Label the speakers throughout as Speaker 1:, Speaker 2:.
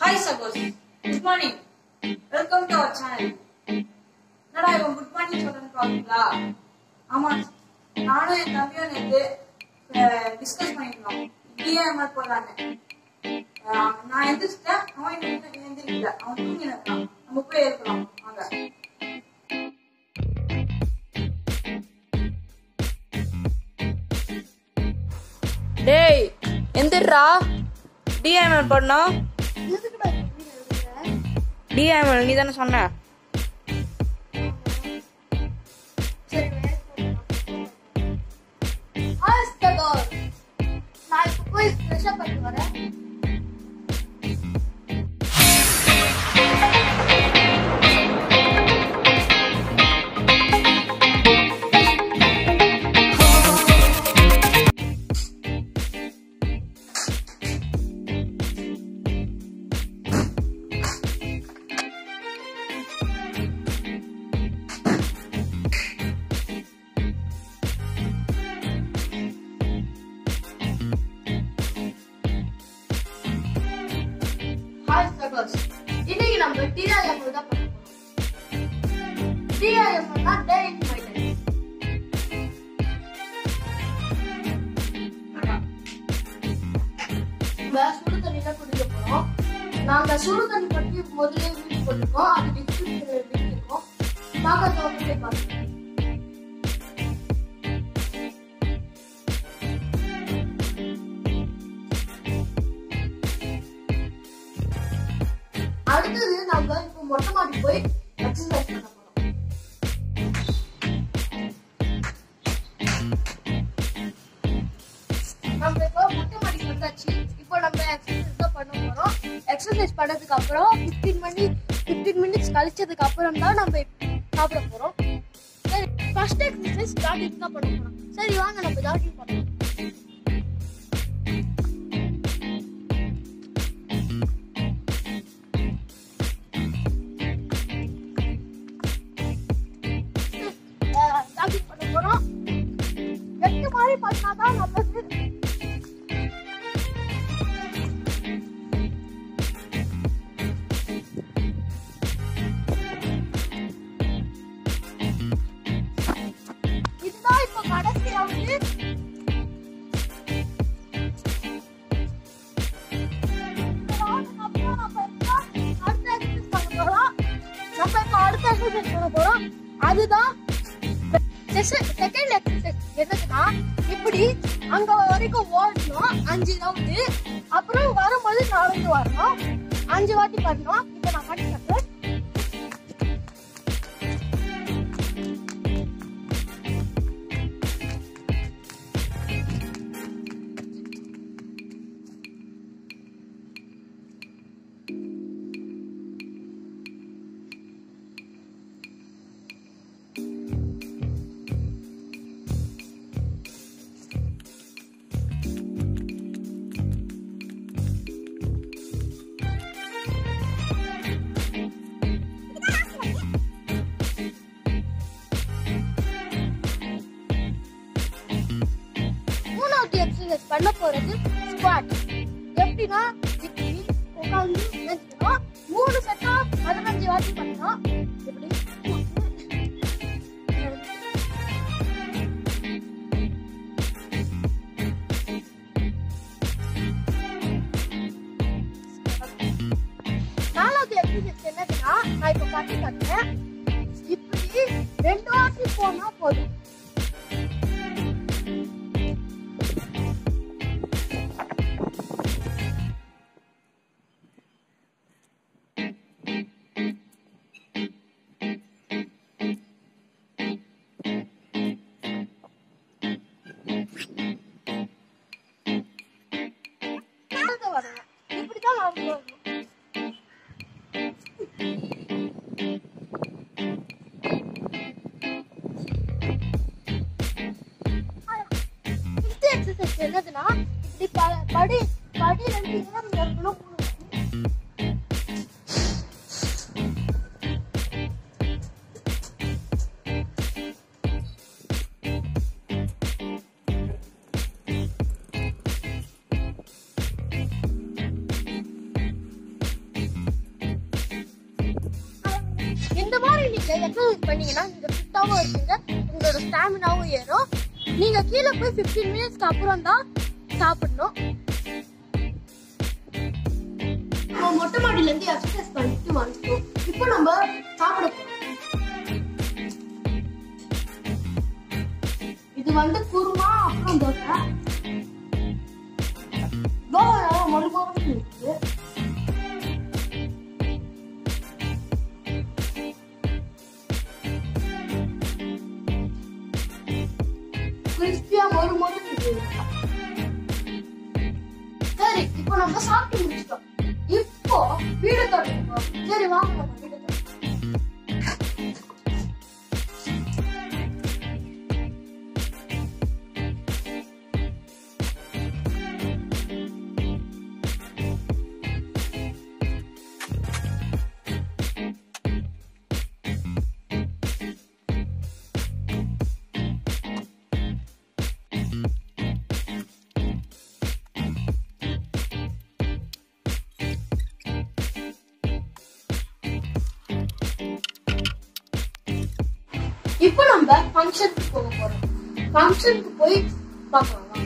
Speaker 1: Hi சகோஸ் good morning welcome to our channel என்னடா இவன் குட் மார்னிங் சொல்றேன்னு பாத்தீங்களா ஆமா நானும் என் தம்பியும் நேத்து டிஸ்கஸ் பண்ணிருந்தோம் டிஎம்எல் போடலான்னு அஹ், நான் எந்திரிச்சிட்டேன் அவன் இன்னும் எந்திரிக்கல அவன் தூங்கி நிற்கிறான் நம்ம போய் இருக்கலாம் வாங்க டேய் எந்திரா டிஎம்எல் பண்ணோம் டிஎம்எல் நீ தானே சொன்ன
Speaker 2: நான் இப்ப போய் ஃப்ரெஷ் அப் பண்ணிட்டு வரேன் ஹாய் ஸ்டகர்ஸ் இன்னைக்கு நம்ம டிஆர்எம் தான் பண்ண போறோம் டிஆர்எம்னா டே இன் மை லைஃப் நம்ம சுடு தண்ணி தான் குடிக்க போறோம் நாங்க சுடு தண்ணி பற்றி முதல்ல வீடியோ போட்டிருக்கோம் அது டிஸ்கிரிப்ஷன்ல லிங்க் இருக்கும் நாங்க அதை வந்து போய் பார்த்துக்கோம் அடுத்தது நம்ம இப்போ மொட்டை மாடி போய் எக்ஸசைஸ் பண்ண போறோம் நம்ம இப்போ மொட்டை மாடி வந்தாச்சு இப்போ நம்ம எக்ஸசைஸ் தான் பண்ண போறோம் எக்ஸசைஸ் பண்ணதுக்கு அப்புறம் 15 மணி 15 மினிட்ஸ் கழிச்சதுக்கு அப்புறம் தான் நம்ம சாப்பிட போறோம் சரி ஃபர்ஸ்ட் எக்ஸசைஸ் ஜாகிங் தான் பண்ண போறோம் சரி வாங்க நம்ம ஜாகிங் பண்ணலாம் ஜாகிங் பண்ண போறோம் எட்டு மாதிரி பண்ணாதான் நல்லது இதுதான் இப்ப கடைசி ரவுண்டு இந்த round க்கு அப்புறம் நம்ம இப்போ அடுத்த exercise பண்ண போறோம். நம்ம இப்போ அடுத்த exercise பண்ண போறோம். அதுதான் செகண்ட் எக்ஸசைஸ் என்னதுன்னா இப்படி அங்க வரைக்கும் ஓடணும் அஞ்சு ரவுண்டு அப்புறம் வரும்போது நடந்து வரணும் அஞ்சு வாட்டி பண்ணணும் இப்போ நான் பண்ணி காட்டுறேன் மூணாவது எக்ஸசைஸ் பண்ண போறது ஸ்குவாட் எப்படின்னா இப்படி உட்காந்து நினைச்சுக்கணும் மூணு செட்டா பதினஞ்சு வாட்டி பண்ணணும் இப்படி நாலாவது எக்ஸசைஸ் என்னதுன்னா நான் இப்ப பண்ணி காட்டுறேன் இப்படி ரெண்டு வாட்டி போனா போதும் நடந்து வரணும் இப்படிதான் நடந்து வரணும் ஃபிஃப்த் எக்ஸசைஸ் என்னதுன்னா இப்படி ப- படி படி ரெண்டு ஏறி இறங்கணும் மூணு நீங்க எக்ஸசைஸ் பண்ணீங்கன்னா நீங்க ஃபிட்டாவும் இருப்பீங்க உங்களோட ஸ்டாமினாவும் ஏறும் நீங்க கீழே போய் 15 மினிட்ஸ்க்கு அப்புறம் தான் சாப்பிடணும் நம்ம மொட்டை மாடியில இருந்து எக்ஸசைஸ் பண்ணிட்டு வந்துட்டோம் இப்போ நம்ம சாப்பிட போறோம் இது வந்து குருமா அப்புறம் தோசை தோசை மறுபடியும் இருக்கு கிறிஸ்பியா மறு மறு இருக்கு சரி இப்போ நம்ம சாப்பிட்டு முடிச்சிட்டோம் இப்போ வீடு தொடங்கணும் சரி வாங்க நம்ம வீடு தொடங்கலாம். இப்போ நம்ம ஃபங்க்ஷனுக்கு போக போறோம் ஃபங்க்ஷனுக்கு போய் பார்க்கலாம் வாங்க.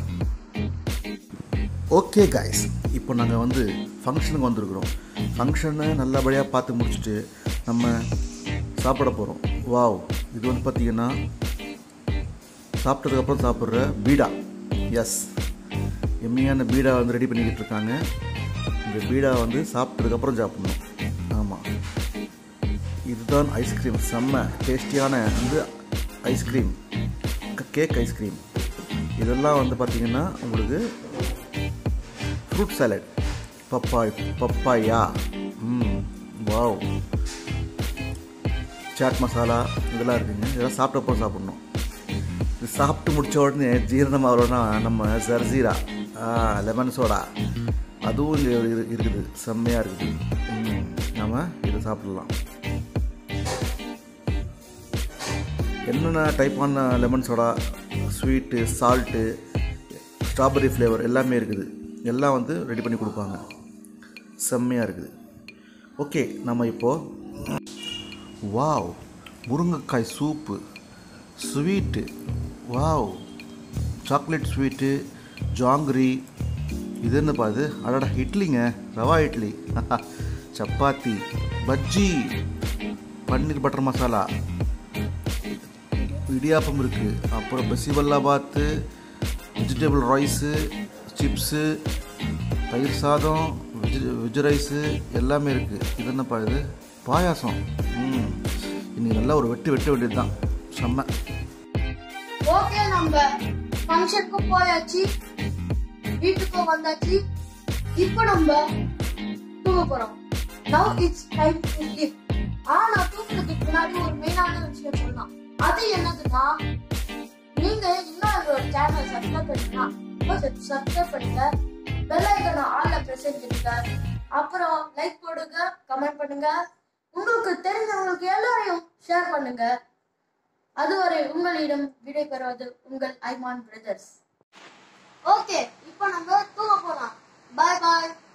Speaker 3: ஓகே காய்ஸ் இப்போ நாங்கள் வந்து ஃபங்க்ஷனுக்கு வந்திருக்கிறோம் ஃபங்க்ஷனை நல்லபடியாக பார்த்து முடிச்சுட்டு நம்ம சாப்பிட போகிறோம் வாவ் இது வந்து பார்த்திங்கன்னா சாப்பிட்டதுக்கப்புறம் சாப்பிட்ற பீடா எஸ் எம்மையான பீடா வந்து ரெடி பண்ணிக்கிட்டு இருக்காங்க இந்த பீடா வந்து சாப்பிட்டதுக்கப்புறம் சாப்பிடணும் ஆமாம் இதுதான் ஐஸ்கிரீம் செம்ம டேஸ்டியான வந்து ஐஸ்கிரீம் கேக் ஐஸ்கிரீம் இதெல்லாம் வந்து பார்த்திங்கன்னா உங்களுக்கு ஃப்ரூட் சாலட் பப்பாய் பப்பாயா ம் வாவ் சாட் மசாலா இதெல்லாம் இருக்குங்க இதெல்லாம் சாப்பிட்டப்போ சாப்பிட்ணும் இது சாப்பிட்டு முடிச்ச உடனே ஜீரணம் ஆகிறோன்னா நம்ம ஜர்ஜீரா லெமன் சோடா அதுவும் இங்கே இரு- இருக்குது செம்மையாக இருக்குது ம், நாம இதை சாப்பிடலாம் என்னென்ன டைப்பான lemon soda sweet salt strawberry flavour எல்லாமே இருக்குது எல்லாம் வந்து ரெடி பண்ணி கொடுப்பாங்க செம்மையாக இருக்குது ஓகே நம்ம இப்போது வாவ் முருங்கைக்காய் soup sweet wow chocolate sweet jangiri இது என்னப்பா இது அடடா இட்லிங்க ரவா இட்லி சப்பாத்தி பஜ்ஜி பன்னீர் பட்டர் மசாலா இடியாப்பம் இருக்குது அப்புறம் பெசிவல்லாபாத்து வெஜிடபிள் ரைஸு சிப்ஸு தயிர் சாதம் வெஜி வெஜ் ரைஸு எல்லாமே இருக்குது இது என்னப்பா இது பாயாசம் ம் இன்னைக்கு நல்லா ஒரு வெட்டு வெட்ட வேண்டியது தான் செம்ம
Speaker 2: ஓகே நம்ம ஃபங்க்ஷனுக்கு போயாச்சு வீட்டுக்கும் வந்தாச்சு இப்போ நம்ம தூங்க போறோம் now it's time to sleep ஆனா தூங்குறதுக்கு முன்னாடி ஒரு மெயினான விஷயம் சொல்லலாம் அது என்னதுன்னா நீங்க இன்னும் எங்களோட சேனல் சப்ஸ்கிரைப் பண்ணீங்கன்னா சப்ஸ்கிரைப் பண்ணுங்க பெல் ஐக்கனை ஆல்ல பிரஸ் செஞ்சுருங்க அப்புறம் லைக் போடுங்க கமெண்ட் பண்ணுங்க உங்களுக்கு தெரிஞ்சவங்களுக்கு எல்லாரையும் ஷேர் பண்ணுங்க அதுவரை உங்களிடம் விடைபெறுவது உங்கள் ஐமான் பிரதர்ஸ் ஓகே இப்போ நம்ம தூங்க போலாம் பாய் பாய்